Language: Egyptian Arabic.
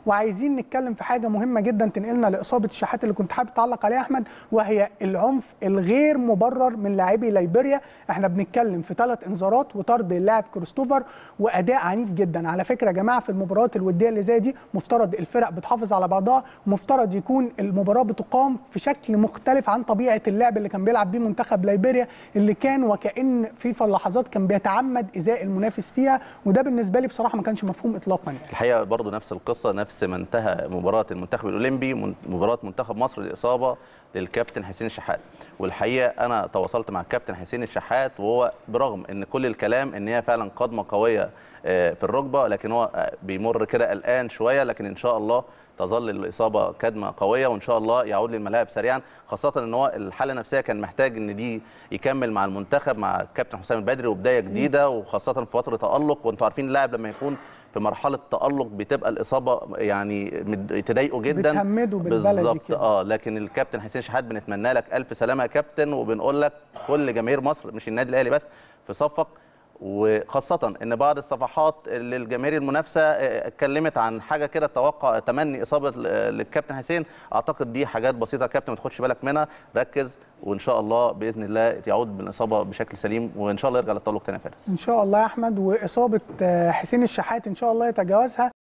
وعايزين نتكلم في حاجه مهمه جدا تنقلنا لاصابه الشحات اللي كنت حابب تعلق عليها احمد وهي العنف الغير مبرر من لاعبي ليبيريا احنا بنتكلم في ثلاث انذارات وطرد اللاعب كريستوفر واداء عنيف جدا على فكره يا جماعه في المباريات الوديه اللي زي دي مفترض الفرق بتحافظ على بعضها ومفترض يكون المباراه بتقام في شكل مختلف عن طبيعه اللعب اللي كان بيلعب بيه منتخب ليبيريا اللي كان وكان في لحظات كان بيتعمد ايذاء المنافس فيها وده بالنسبه لي بصراحه ما كانش مفهوم اطلاقا يعني. الحقيقه برضو نفس القصه نفس ما انتهى مباراه المنتخب الاولمبي من- مباراه منتخب مصر الاصابه للكابتن حسين الشحات والحقيقه انا تواصلت مع الكابتن حسين الشحات وهو برغم ان كل الكلام ان هي فعلا قدمه قويه آه، في الركبه لكن هو آه، بيمر كده قلقان شويه لكن ان شاء الله تظل الاصابه كدمه قويه وان شاء الله يعود للملاعب سريعا خاصه ان هو الحاله النفسيه كان محتاج ان دي يكمل مع المنتخب مع الكابتن حسام البدري وبدايه جديده وخاصه في فتره تالق وانتم عارفين اللاعب لما يكون في مرحله تالق بتبقى الاصابه يعني مد- تضايقه جدا بتهمده بالبلدي بالظبط كده. اه لكن الكابتن حسين شحات بنتمنى لك الف سلامه يا كابتن وبنقول لك كل جماهير مصر مش النادي الاهلي بس في صفك وخاصة ان بعض الصفحات اللي الجماهير المنافسة آه، اتكلمت عن حاجة كده توقع تمني اصابة ل- للكابتن حسين اعتقد دي حاجات بسيطة يا كابتن ما تاخدش بالك منها ركز وان شاء الله باذن الله يعود بالاصابة بشكل سليم وان شاء الله يرجع للتألق تاني يا فارس ان شاء الله يا احمد واصابه آه، حسين الشحات ان شاء الله يتجاوزها